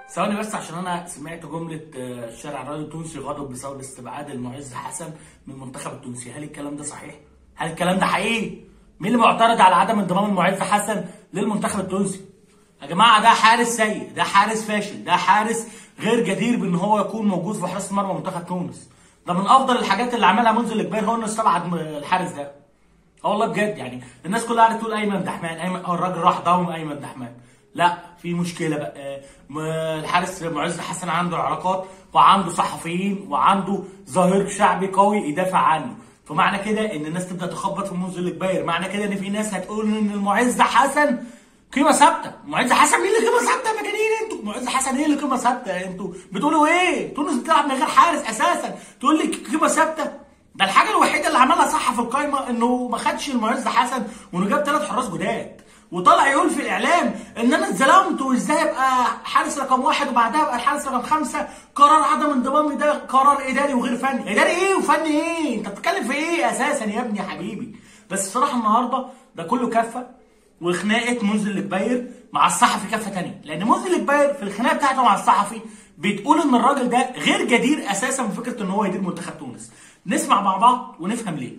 ثواني بس عشان انا سمعت جمله آه، الشارع الرياضي التونسي غضب بسبب استبعاد المعز حسن من المنتخب التونسي هل الكلام ده صحيح هل الكلام ده حقيقي مين اللي معترض على عدم انضمام المعز حسن للمنتخب التونسي يا جماعه ده حارس سيء ده حارس فاشل ده حارس غير جدير بان هو يكون موجود في حراسه مرمى منتخب تونس ده من افضل الحاجات اللي عملها منذ الكبير هو انه استبعد م- الحارس ده اه والله بجد يعني الناس كلها قاعده تقول ايمن دحمان ايمن اه الراجل راح ضم ايمن دحمان لا في مشكله بقى آه، م- الحارس معز حسن عنده علاقات وعنده صحفيين وعنده ظهير شعبي قوي يدافع عنه فمعنى كده ان الناس تبدا تخبط في منذ الكبير معنى كده ان في ناس هتقول ان المعز حسن قيمه ثابته معز حسن مين اللي قيمه ثابته يا مجانين انتوا معز حسن ايه اللي قيمه ثابته انتوا بتقولوا ايه تونس بتلعب من غير حارس اساسا تقول لي قيمه ثابته ده الحاجه الوحيده اللي عملها صح في القايمه انه ما خدش المعز حسن وانه جاب ثلاث حراس جداد وطلع يقول في الاعلام ان انا اتظلمت وازاي ابقى حارس رقم واحد وبعدها ابقى الحارس رقم خمسه قرار عدم انضمامي ده قرار اداري وغير فني اداري ايه وفني ايه انت بتتكلم في ايه اساسا يا ابني يا حبيبي بس الصراحه النهارده ده كله كفه وخناقه منذر الكبير مع الصحفي كفه تانية لان منذر الكبير في الخناقه بتاعته مع الصحفي بتقول ان الراجل ده غير جدير اساسا بفكره ان هو يدير منتخب تونس نسمع مع بعض ونفهم ليه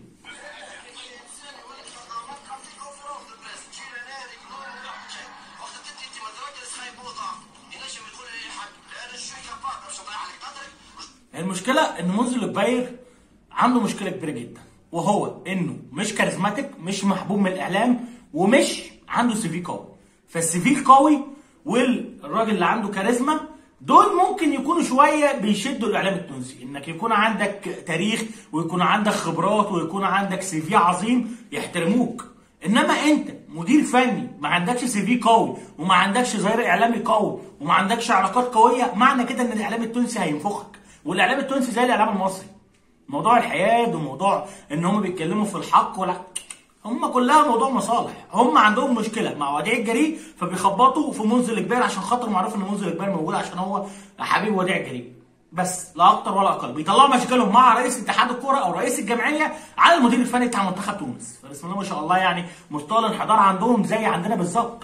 المشكله ان منذر الكبير عنده مشكله كبيره جدا وهو انه مش كاريزماتيك مش محبوب من الاعلام ومش عنده سي في قوي فالسي في القوي والراجل اللي عنده كاريزما دول ممكن يكونوا شويه بيشدوا الاعلام التونسي انك يكون عندك تاريخ ويكون عندك خبرات ويكون عندك سي في عظيم يحترموك انما انت مدير فني ما عندكش سي في قوي وما عندكش ظهير اعلامي قوي وما عندكش علاقات قويه معنى كده ان الاعلام التونسي هينفخك والاعلام التونسي زي الاعلام المصري موضوع الحياد وموضوع ان هم بيتكلموا في الحق ولا هم كلها موضوع مصالح هم عندهم مشكله مع وديع الجريء فبيخبطوا في منذر الكبير عشان خاطر معروف ان منذر الكبير موجود عشان هو حبيب وديع الجريء بس لا اكتر ولا اقل بيطلعوا مشاكلهم مع رئيس اتحاد الكوره او رئيس الجمعيه على المدير الفني بتاع منتخب تونس فبسم الله ما شاء الله يعني مستوى الانحدار عندهم زي عندنا بالظبط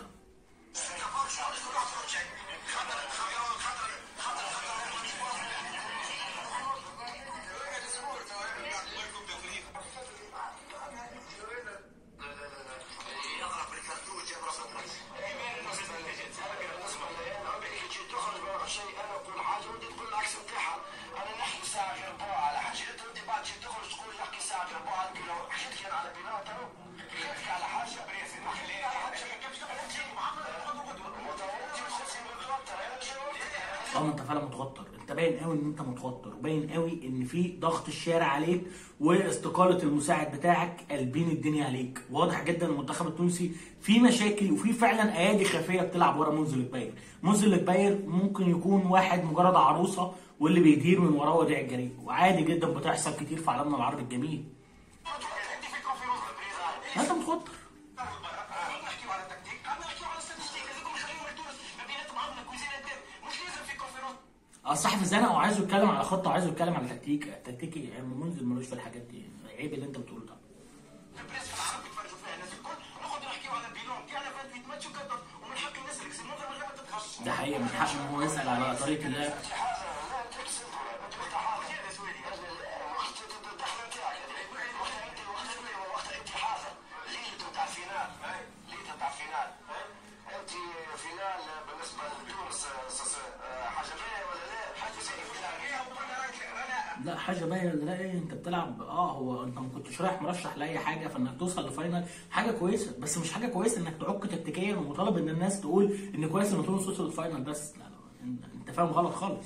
اه ما انت فعلا متوتر انت باين قوي ان انت متوتر وباين قوي ان في ضغط الشارع عليك واستقاله المساعد بتاعك قلبين الدنيا عليك واضح جدا المنتخب التونسي في مشاكل وفي فعلا ايادي خفيه بتلعب ورا منذر الكبير منذر الكبير ممكن يكون واحد مجرد عروسه واللي بيدير من وراه وديع الجريء وعادي جدا بتحصل كتير في عالمنا العربي الجميل انت متوتر اه الصحفي زنق وعايزه يتكلم على خطه وعايزه يتكلم على تكتيك التكتيك يا عم منذر ملوش في الحاجات دي عيب اللي انت بتقوله ده ده حقيقي من حقه ان هو يسال على طريقه اللعب لا حاجه باينه لا ايه انت بتلعب اه هو انت ما كنتش رايح مرشح لاي حاجه فانك توصل لفاينل حاجه كويسه بس مش حاجه كويسه انك تعك تكتيكيا ومطالب ان الناس تقول ان كويس ان تونس وصلت فاينل بس لا لا انت- انت فاهم غلط خالص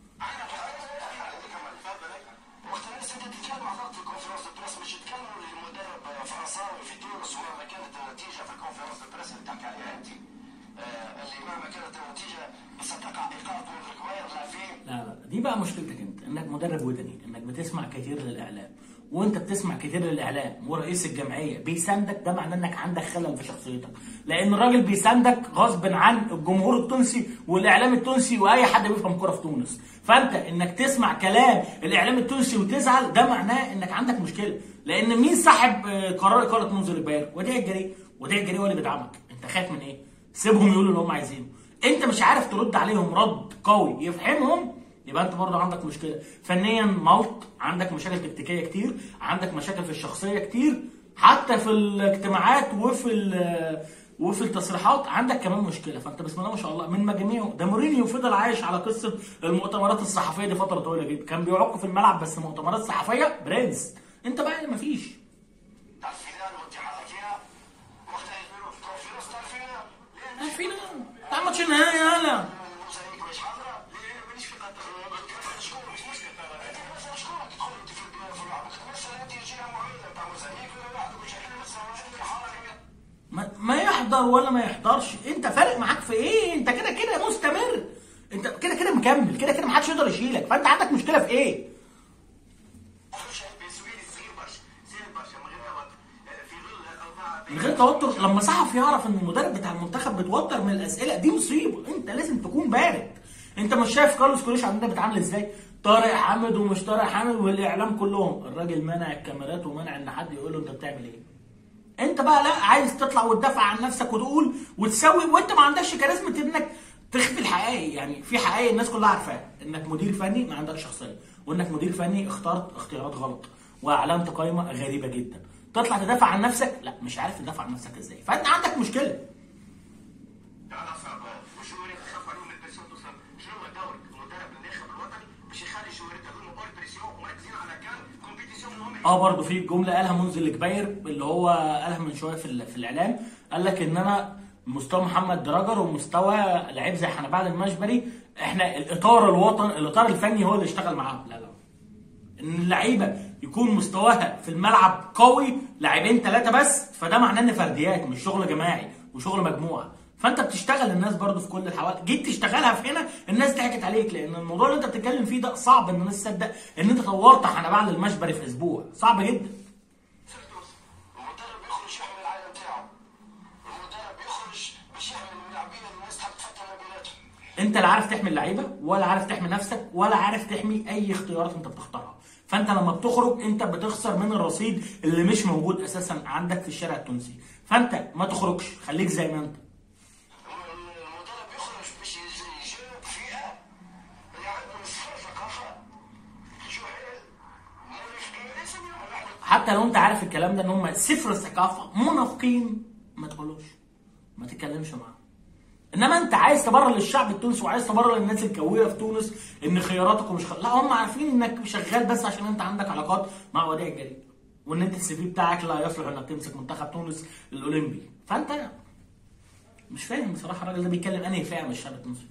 لا لا دي بقى مشكلتك انت انك مدرب ودني انك بتسمع كتير للاعلام وانت بتسمع كتير للاعلام ورئيس الجمعيه بيساندك ده معناه انك عندك خلل في شخصيتك لان الراجل بيساندك غصب عن الجمهور التونسي والاعلام التونسي واي حد بيفهم كوره في تونس فانت انك تسمع كلام الاعلام التونسي وتزعل ده معناه انك عندك مشكله لان مين صاحب آه، قرار اقاله منذر البيان وديع الجريء وديع الجريء هو اللي بيدعمك انت خايف من ايه سيبهم يقولوا اللي هم عايزينه انت مش عارف ترد عليهم رد قوي يفهمهم يبقى انت برضه عندك مشكله فنيا ملط عندك مشاكل تكتيكيه كتير عندك مشاكل في الشخصيه كتير حتى في الاجتماعات وفي ال- وفي التصريحات عندك كمان مشكله فانت بسم الله ما شاء الله من مجاميعه ده مورينيو فضل عايش على قصه المؤتمرات الصحفيه دي فتره طويله جدا كان بيعق في الملعب بس مؤتمرات صحفيه برنس انت بقى اللي مفيش تاع الفينال والاتحاد فيها وقتها يديروا في كونفيرنس تاع الفينال ليه عارفين تعال ماتش النهائي يلا الموزايك مش حاضره ليه مانيش في قد شكون مش مشكل مثلا شكون تدخل انت في البدايه في اللعبه مثلا انت جهه معينه تاع موزايك ولا واحد مش احنا مثلا عندنا حاله ما, ما يحضر ولا ما يحضرش انت فارق معاك في ايه انت كده كده مستمر انت كده كده مكمل كده كده محدش يقدر يشيلك فانت عندك مشكله في ايه شيء بالنسبه لي صغير برشا صغير برشا من غير توتر في ظل الاوضاع من غير توتر لما صحفي يعرف ان المدرب بتاع المنتخب بيتوتر من الاسئله دي مصيبه انت لازم تكون بارد انت مش شايف كارلوس كوليش عندنا بيتعامل ازاي طارق حامد ومش طارق حامد والاعلام كلهم الراجل منع الكاميرات ومنع ان حد يقول له انت بتعمل ايه انت بقى لا عايز تطلع وتدافع عن نفسك وتقول وتسوي وانت ما عندكش كاريزما انك تخفي الحقائق يعني في حقائق الناس كلها عارفاها انك مدير فني ما عندكش شخصيه وانك مدير فني اخترت اختيارات غلط واعلنت قائمه غريبه جدا تطلع تدافع عن نفسك لا مش عارف تدافع عن نفسك ازاي فانت عندك مشكله تعال صعب وشو يريد تخاف عليهم البريسيون توصل شنو هو دورك المدرب الناخب الوطني باش يخلي الجواريت هذوما اول بريسيون ومركزين على كان كومبيتيسيون مهمه اه برضه في جمله قالها منذ الكبير اللي هو قالها من شويه في, ال- في الاعلام قال لك ان انا مستوى محمد دراجر ومستوى لعيب زي حنبال المشبري احنا الاطار الوطن الاطار الفني هو اللي اشتغل معاهم لا لا ان اللعيبه يكون مستواها في الملعب قوي لاعبين ثلاثه بس فده معناه ان فرديات مش شغل جماعي وشغل مجموعه فانت بتشتغل الناس برضه في كل الحوالي جيت تشتغلها في هنا الناس ضحكت عليك لان الموضوع اللي انت بتتكلم فيه ده صعب ان الناس تصدق ان انت طورت حنبال المشبري في اسبوع صعب جدا فردوس المدرب يخرج يحمي العائله نتاعو المدرب يخرج باش يحمي اللاعبين اللي الناس تحب تفتح ما بيناتهم انت لا عارف تحمي اللعيبه ولا عارف تحمي نفسك ولا عارف تحمي اي اختيارات انت بتختارها فانت لما بتخرج انت بتخسر من الرصيد اللي مش موجود اساسا عندك في الشارع التونسي فانت ما تخرجش خليك زي ما انت المدرب يخرج باش يجاوب فئه اللي عندهم صفر ثقافه جهال منافقين لازم يعملوا حتى لو انت عارف الكلام ده ان هم صفر الثقافه منافقين ما تقولوش ما تتكلمش معاهم انما انت عايز تبرر للشعب التونسي وعايز تبرر للناس الكويره في تونس ان خياراتكم مش خ... لا هم عارفين انك شغال بس عشان انت عندك علاقات مع وديع الجريد وان انت السي في بتاعك لا يصلح انك تمسك منتخب تونس الاولمبي فانت مش فاهم بصراحه الراجل ده بيتكلم انهي فئه من الشعب التونسي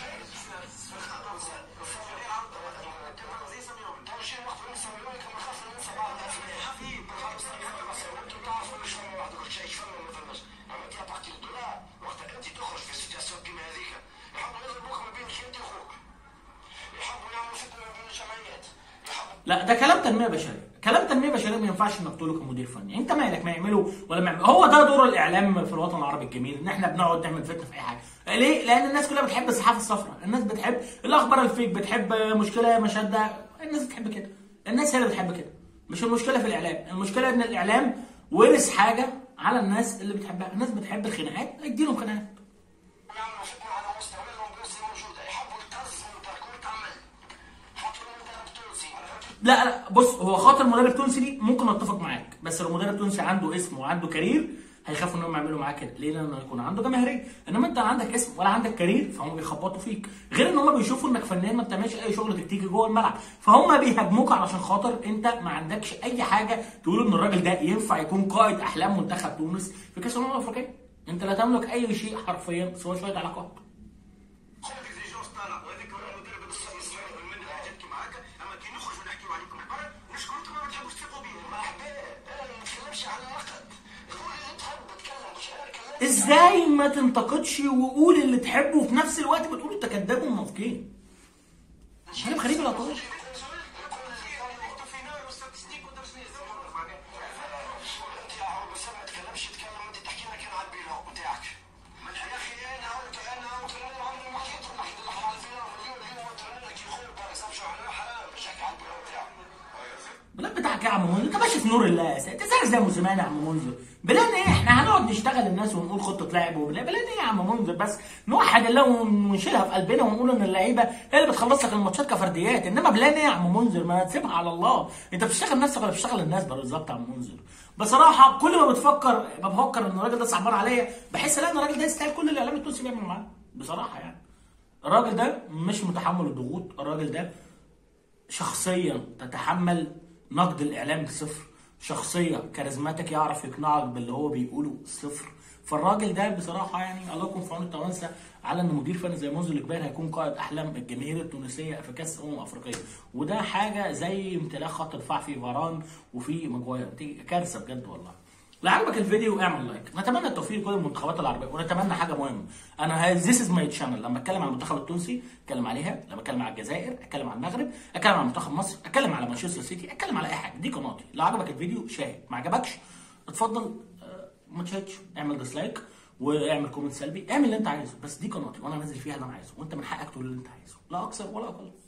لا ده كلام تنميه بشريه كلام تنميه بشريه ما ينفعش انك تقوله كمدير فني انت مالك ما يعملوا ولا ما يعملوا هو ده دور الاعلام في الوطن العربي الجميل ان احنا بنقعد نعمل فتنه في اي حاجه ليه لان الناس كلها بتحب الصحافه الصفراء الناس بتحب الاخبار الفيك بتحب مشكله مشاده الناس بتحب كده الناس هي اللي بتحب كده مش المشكله في الاعلام المشكله ان الاعلام ورث حاجه على الناس اللي بتحبها الناس بتحب الخناقات اديلهم خناقات يعملوا فتنة على مستوى الأمبيونس الموجودة يحبوا القرص من تركوا تعمل حطوا مدرب تونسي لا لا بص هو خاطر مدرب تونسي دي ممكن اتفق معاك بس لو مدرب تونسي عنده اسم وعنده كارير هيخافوا انهم يعملوا معاه كده ليه لانه يكون عنده جماهيريه انما انت لا عندك اسم ولا عندك كارير فهم بيخبطوا فيك غير ان هم بيشوفوا انك فنان ما بتعملش اي شغل تكتيكي جوه الملعب فهم بيهاجموك علشان خاطر انت ما عندكش اي حاجه تقول ان الراجل ده ينفع يكون قائد احلام منتخب تونس في كاس الامم الافريقيه انت لا تملك اي شيء حرفيا سوى شويه علاقات خذ اكزيجونس تاعنا وهذاك هو المدرب الصغير الصغير من الحاجات كيما هكا اما كي نخرجوا نحكيو عليكم البرد نشكركم ما تحبوش تثقوا بيا مرحبا انا ما نتكلمش على النقد قول اللي تحب تكلم مش انا كلمت ازاي ما تنتقدش وقول اللي تحبه وفي نفس الوقت بتقول انت كذاب ومنافقين حاجه غريبه لا طول انت يا عرب بس ما تكلمش تكلم انت تحكي لنا كان على البيلو بتاعك من يا اخي انا قلت انا قلت انا عمري ما حكيت لك على البيلو مليون اليوم قلت لك كي يخون بارك سامش على حرام مش حكي على البيلو بتاعك بلاد بتاعك يا عم منذر انت ماشي في نور الله انت زيك زي موسيماني يا عم منذر بلاد ايه احنا هنقعد نشتغل الناس ونقول خطه لعب وبلاد بلاد ايه يا عم منذر بس نوحد الله ونشيلها في قلبنا ونقول ان اللعيبه هي اللي بتخلص لك الماتشات كفرديات انما بلان يا عم منذر ما تسيبها على الله انت بتشتغل نفسك ولا بتشتغل الناس بقى بالظبط يا عم منذر بصراحه كل ما بتفكر ما بفكر ان الراجل ده صعبان عليا بحس لا ان الراجل ده يستاهل كل الاعلام التونسي بيعمل معاه بصراحه يعني الراجل ده مش متحمل الضغوط الراجل ده شخصيا تتحمل نقد الاعلام صفر شخصيه كاريزماتيك يعرف يقنعك باللي هو بيقوله صفر فالراجل ده بصراحه يعني الله يكون في عون التوانسه على ان مدير فني زي منذر الكبير هيكون قائد احلام الجماهير التونسيه في كاس الامم الافريقيه وده حاجه زي امتلاك خط دفاع في فاران وفي ماجواير دي كارثه بجد والله لو عجبك الفيديو اعمل لايك نتمنى التوفيق لكل المنتخبات العربيه ونتمنى حاجه مهمه انا ذيس از ماي تشانل لما اتكلم عن المنتخب التونسي اتكلم عليها لما اتكلم على الجزائر اتكلم عن المغرب اتكلم عن منتخب مصر اتكلم على مانشستر سيتي اتكلم على اي حاجه دي قناتي لو عجبك الفيديو شاهد ما عجبكش اتفضل آه، ما تشاهدش اعمل ديسلايك واعمل كومنت سلبي اعمل اللي انت عايزه بس دي قناتي وانا نازل فيها اللي انا عايزه وانت من حقك تقول اللي انت عايزه لا اكثر ولا اقل